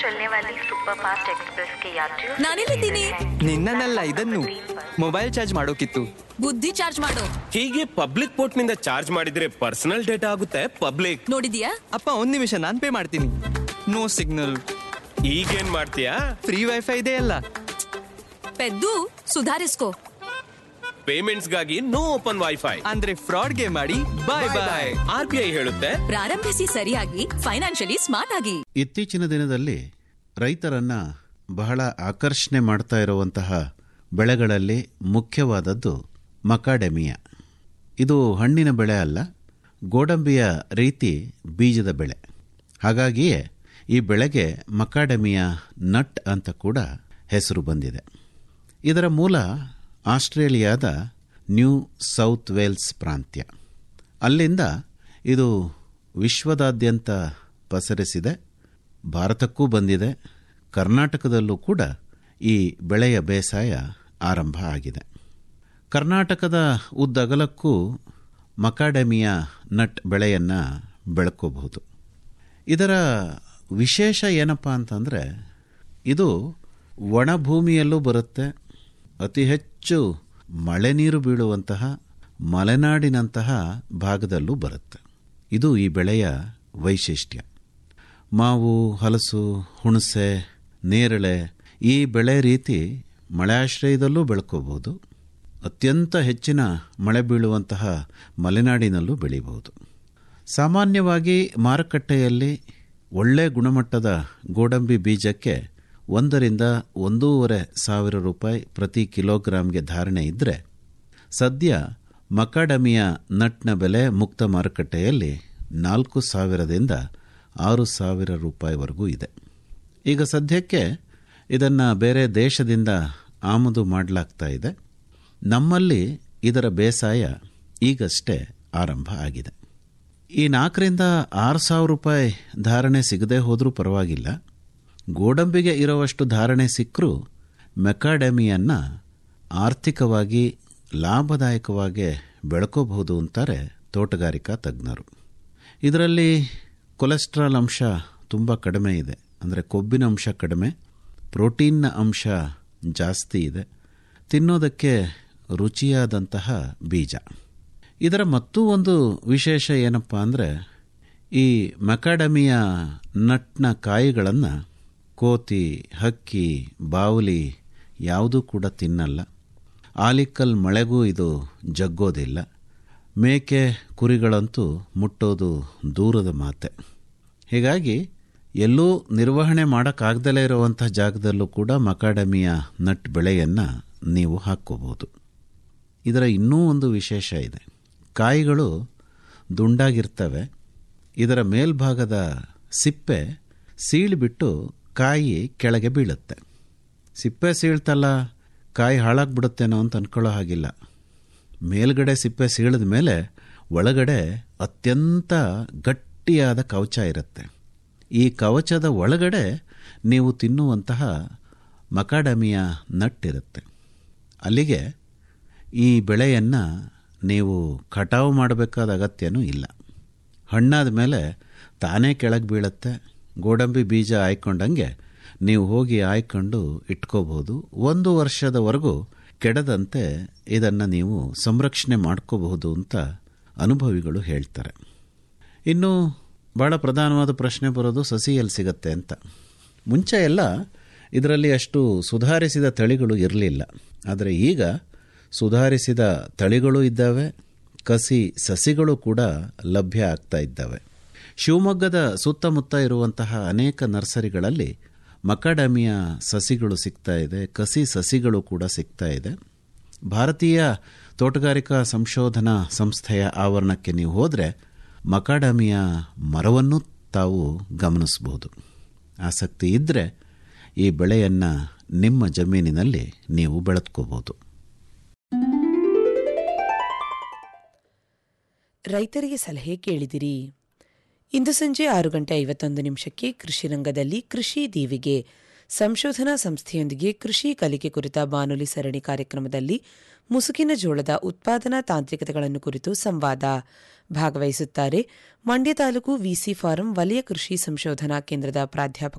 चलने वाली super fast express के यात्रियों से ನಾನೆಲ್ಲಿದ್ದೀನಿ ನಿನ್ನನ್ನಲ್ಲ ಇದನ್ನು ಮೊಬೈಲ್ ಚಾರ್ಜ್ ಮಾಡೋಕಿತ್ತು ಬುದ್ಧಿ ಚಾರ್ಜ್ ಮಾಡು ಹೀಗೆ ಪಬ್ಲಿಕ್ ಪೋರ್ಟ್ ನಿಂದ ಚಾರ್ಜ್ ಮಾಡಿದ್ರೆ ಪರ್ಸನಲ್ ಡೇಟಾ ಆಗುತ್ತೆ ಪಬ್ಲಿಕ್ ನೋಡಿದ್ಯಾ ಅಪ್ಪ ಒಂದ್ ನಿಮಿಷ ನಾನ್ ಪೇ ಮಾಡ್ತೀನಿ ನೋ ಸಿಗ್ನಲ್ ಈಗೇನ್ ಮಾಡ್ತೀಯಾ ಫ್ರೀ ವೈಫೈ ಇದೆ ಅಲ್ಲ ಪೆದ್ದು ಸುಧಾರಿಸ್ಕೋ ಪೇಮೆಂಟ್ಸ್ ಗಾಗಿ ನೋ ಓಪನ್ ವೈಫೈ ಅಂದ್ರೆ ಫ್ರಾಡ್ಗೆ ಮಾಡಿ bye bye R B I ಹೇಳುತ್ತೆ ಪ್ರಾರಂಭಿಸಿ ಸರಿಯಾಗಿ ಫೈನಾನ್ಷಿಯಲಿ ಸ್ಮಾರ್ಟ್ ಆಗಿ ಇತ್ತೀಚಿನ ದಿನದಲ್ಲಿ ರೈತರನ್ನ ಬಹಳ ಆಕರ್ಷಣೆ ಮಾಡ್ತಾ ಇರುವಂತಹ ಬೆಳೆಗಳಲ್ಲಿ ಮುಖ್ಯವಾದದ್ದು ಮಕಾಡೆಮಿಯಾ ಇದು ಹಣ್ಣಿನ ಬೆಳೆ ಅಲ್ಲ ಗೋಡಂಬಿಯ ರೀತಿ ಬೀಜದ ಬೆಳೆ ಹಾಗಾಗಿಯೇ ಈ ಬೆಳೆಗೆ ಮಕಾಡೆಮಿಯಾ ನಟ್ ಅಂತ ಕೂಡ ಹೆಸರು ಬಂದಿದೆ ಇದರ ಮೂಲ ಆಸ್ಟ್ರೇಲಿಯಾದ ನ್ಯೂ ಸೌತ್ ವೇಲ್ಸ್ ಪ್ರಾಂತ್ಯ ಅಲ್ಲಿಂದ ಇದು ವಿಶ್ವದಾದ್ಯಂತ ಪಸರಿಸಿದೆ ಭಾರತಕ್ಕೂ ಬಂದಿದೆ ಕರ್ನಾಟಕದಲ್ಲೂ ಕೂಡ ಈ ಬೆಳೆಯ ಬೇಸಾಯ ಆರಂಭ ಆಗಿದೆ ಕರ್ನಾಟಕದ ಉದ್ದಗಲಕ್ಕೂ ಮಕಾಡೆಮಿಯಾ ನಟ್ ಬೆಳೆಯನ್ನು ಬೆಳ್ಕೋಬಹುದು ಇದರ ವಿಶೇಷ ಏನಪ್ಪ ಅಂತಂದರೆ ಇದು ಒಣಭೂಮಿಯಲ್ಲೂ ಬರುತ್ತೆ ಅತಿ ಹೆಚ್ಚು ಮಳೆ ನೀರು ಬೀಳುವಂತಹ ಮಲೆನಾಡಿನಂತಹ ಭಾಗದಲ್ಲೂ ಬರುತ್ತೆ ಇದು ಈ ಬೆಳೆಯ ವೈಶಿಷ್ಟ್ಯ ಮಾವು ಹಲಸು ಹುಣಸೆ ನೇರಳೆ ಈ ಬೆಳೆ ರೀತಿ ಮಳೆಯಾಶ್ರಯದಲ್ಲೂ ಬೆಳ್ಕೋಬಹುದು ಅತ್ಯಂತ ಹೆಚ್ಚಿನ ಮಳೆ ಬೀಳುವಂತಹ ಮಲೆನಾಡಿನಲ್ಲೂ ಬೆಳೀಬಹುದು ಸಾಮಾನ್ಯವಾಗಿ ಮಾರುಕಟ್ಟೆಯಲ್ಲಿ ಒಳ್ಳೆ ಗುಣಮಟ್ಟದ ಗೋಡಂಬಿ ಬೀಜಕ್ಕೆ ಒಂದರಿಂದ ಒಂದೂವರೆ ಸಾವಿರ ರೂಪಾಯಿ ಪ್ರತಿ ಕಿಲೋಗ್ರಾಂಗೆ ಧಾರಣೆ ಇದ್ದರೆ ಸದ್ಯ ಮಕಾಡಮಿಯ ನಟ್ನ ಬೆಲೆ ಮುಕ್ತ ಮಾರುಕಟ್ಟೆಯಲ್ಲಿ ನಾಲ್ಕು ಸಾವಿರದಿಂದ ಆರು ಸಾವಿರ ರೂಪಾಯಿವರೆಗೂ ಇದೆ ಈಗ ಸದ್ಯಕ್ಕೆ ಇದನ್ನು ಬೇರೆ ದೇಶದಿಂದ ಆಮದು ಮಾಡಲಾಗ್ತಾ ಇದೆ ನಮ್ಮಲ್ಲಿ ಇದರ ಬೇಸಾಯ ಈಗಷ್ಟೇ ಆರಂಭ ಆಗಿದೆ ಈ ನಾಲ್ಕರಿಂದ ಆರು ಸಾವಿರ ರೂಪಾಯಿ ಧಾರಣೆ ಸಿಗದೆ ಹೋದರೂ ಪರವಾಗಿಲ್ಲ ಗೋಡಂಬಿಗೆ ಇರುವಷ್ಟು ಧಾರಣೆ ಸಿಕ್ಕರೂ ಮೆಕಾಡೆಮಿಯನ್ನು ಆರ್ಥಿಕವಾಗಿ ಲಾಭದಾಯಕವಾಗಿ ಬೆಳ್ಕೋಬಹುದು ಅಂತಾರೆ ತೋಟಗಾರಿಕಾ ತಜ್ಞರು ಇದರಲ್ಲಿ ಕೊಲೆಸ್ಟ್ರಾಲ್ ಅಂಶ ತುಂಬ ಕಡಿಮೆ ಇದೆ ಅಂದರೆ ಕೊಬ್ಬಿನ ಅಂಶ ಕಡಿಮೆ ಪ್ರೋಟೀನ್ನ ಅಂಶ ಜಾಸ್ತಿ ಇದೆ ತಿನ್ನೋದಕ್ಕೆ ರುಚಿಯಾದಂತಹ ಬೀಜ ಇದರ ಮತ್ತೂ ಒಂದು ವಿಶೇಷ ಏನಪ್ಪ ಅಂದರೆ ಈ ಮಕಾಡಮಿಯ ನಟ್ನ ಕಾಯಿಗಳನ್ನು ಕೋತಿ ಹಕ್ಕಿ ಬಾವುಲಿ ಯಾವುದೂ ಕೂಡ ತಿನ್ನಲ್ಲ ಆಲಿಕಲ್ ಮಳೆಗೂ ಇದು ಜಗ್ಗೋದಿಲ್ಲ ಮೇಕೆ ಕುರಿಗಳಂತೂ ಮುಟ್ಟೋದು ದೂರದ ಮಾತೆ ಹೀಗಾಗಿ ಎಲ್ಲೂ ನಿರ್ವಹಣೆ ಮಾಡೋಕ್ಕಾಗ್ದಲೇ ಇರುವಂಥ ಜಾಗದಲ್ಲೂ ಕೂಡ ಮಕಾಡಮಿಯ ನಟ್ ಬೆಳೆಯನ್ನು ನೀವು ಹಾಕ್ಕೋಬೋದು ಇದರ ಇನ್ನೂ ಒಂದು ವಿಶೇಷ ಇದೆ ಕಾಯಿಗಳು ದುಂಡಾಗಿರ್ತವೆ ಇದರ ಮೇಲ್ಭಾಗದ ಸಿಪ್ಪೆ ಸೀಳಿಬಿಟ್ಟು ಕಾಯಿ ಕೆಳಗೆ ಬೀಳುತ್ತೆ ಸಿಪ್ಪೆ ಸೀಳ್ತಲ್ಲ ಕಾಯಿ ಹಾಳಾಗ್ಬಿಡುತ್ತೇನೋ ಅಂತ ಅನ್ಕೊಳ್ಳೋ ಹಾಗಿಲ್ಲ ಮೇಲ್ಗಡೆ ಸಿಪ್ಪೆ ಸೀಳಿದ ಮೇಲೆ ಒಳಗಡೆ ಅತ್ಯಂತ ಗಟ್ಟಿಯಾದ ಕವಚ ಇರುತ್ತೆ ಈ ಕವಚದ ಒಳಗಡೆ ನೀವು ತಿನ್ನುವಂತಹ ಮಕಾಡಮಿಯ ನಟ್ಟಿರುತ್ತೆ ಅಲ್ಲಿಗೆ ಈ ಬೆಳೆಯನ್ನು ನೀವು ಕಟಾವು ಮಾಡಬೇಕಾದ ಅಗತ್ಯನೂ ಇಲ್ಲ ಹಣ್ಣಾದ ಮೇಲೆ ತಾನೇ ಕೆಳಗೆ ಬೀಳುತ್ತೆ ಗೋಡಂಬಿ ಬೀಜ ಆಯ್ಕೊಂಡಂಗೆ ನೀವು ಹೋಗಿ ಆಯ್ಕೊಂಡು ಇಟ್ಕೋಬಹುದು ಒಂದು ವರ್ಷದವರೆಗೂ ಕೆಡದಂತೆ ಇದನ್ನು ನೀವು ಸಂರಕ್ಷಣೆ ಮಾಡ್ಕೋಬಹುದು ಅಂತ ಅನುಭವಿಗಳು ಹೇಳ್ತಾರೆ ಇನ್ನು ಭಾಳ ಪ್ರಧಾನವಾದ ಪ್ರಶ್ನೆ ಬರೋದು ಸಸಿ ಎಲ್ಲಿ ಸಿಗತ್ತೆ ಅಂತ ಮುಂಚೆ ಎಲ್ಲ ಇದರಲ್ಲಿ ಅಷ್ಟು ಸುಧಾರಿಸಿದ ತಳಿಗಳು ಇರಲಿಲ್ಲ ಆದರೆ ಈಗ ಸುಧಾರಿಸಿದ ತಳಿಗಳು ಇದ್ದಾವೆ ಕಸಿ ಸಸಿಗಳು ಕೂಡ ಲಭ್ಯ ಆಗ್ತಾ ಇದ್ದಾವೆ ಶಿವಮೊಗ್ಗದ ಸುತ್ತಮುತ್ತ ಇರುವಂತಹ ಅನೇಕ ನರ್ಸರಿಗಳಲ್ಲಿ ಮಕಾಡಮಿಯ ಸಸಿಗಳು ಸಿಗ್ತಾ ಇದೆ ಕಸಿ ಸಸಿಗಳು ಕೂಡ ಸಿಗ್ತಾ ಇದೆ ಭಾರತೀಯ ತೋಟಗಾರಿಕಾ ಸಂಶೋಧನಾ ಸಂಸ್ಥೆಯ ಆವರಣಕ್ಕೆ ನೀವು ಹೋದರೆ ಮಕಾಡಮಿಯ ಮರವನ್ನು ತಾವು ಗಮನಿಸಬಹುದು ಆಸಕ್ತಿ ಇದ್ದರೆ ಈ ಬೆಳೆಯನ್ನು ನಿಮ್ಮ ಜಮೀನಿನಲ್ಲಿ ನೀವು ಬೆಳೆದ್ಕೋಬೋದು ರೈತರಿಗೆ ಸಲಹೆ ಕೇಳಿದಿರಿ ಇಂದು ಸಂಜೆ ಆರು ಗಂಟೆ ಐವತ್ತೊಂದು ನಿಮಿಷಕ್ಕೆ ಕೃಷಿ ರಂಗದಲ್ಲಿ ಕೃಷಿ ದೀವಿಗೆ ಸಂಶೋಧನಾ ಸಂಸ್ಥೆಯೊಂದಿಗೆ ಕೃಷಿ ಕಲಿಕೆ ಕುರಿತ ಬಾನುಲಿ ಸರಣಿ ಕಾರ್ಯಕ್ರಮದಲ್ಲಿ ಮುಸುಕಿನ ಜೋಳದ ಉತ್ಪಾದನಾ ತಾಂತ್ರಿಕತೆಗಳನ್ನು ಕುರಿತು ಸಂವಾದ ಭಾಗವಹಿಸುತ್ತಾರೆ ಮಂಡ್ಯ ತಾಲೂಕು ವಿಸಿ ಫಾರಂ ವಲಯ ಕೃಷಿ ಸಂಶೋಧನಾ ಕೇಂದ್ರದ ಪ್ರಾಧ್ಯಾಪಕ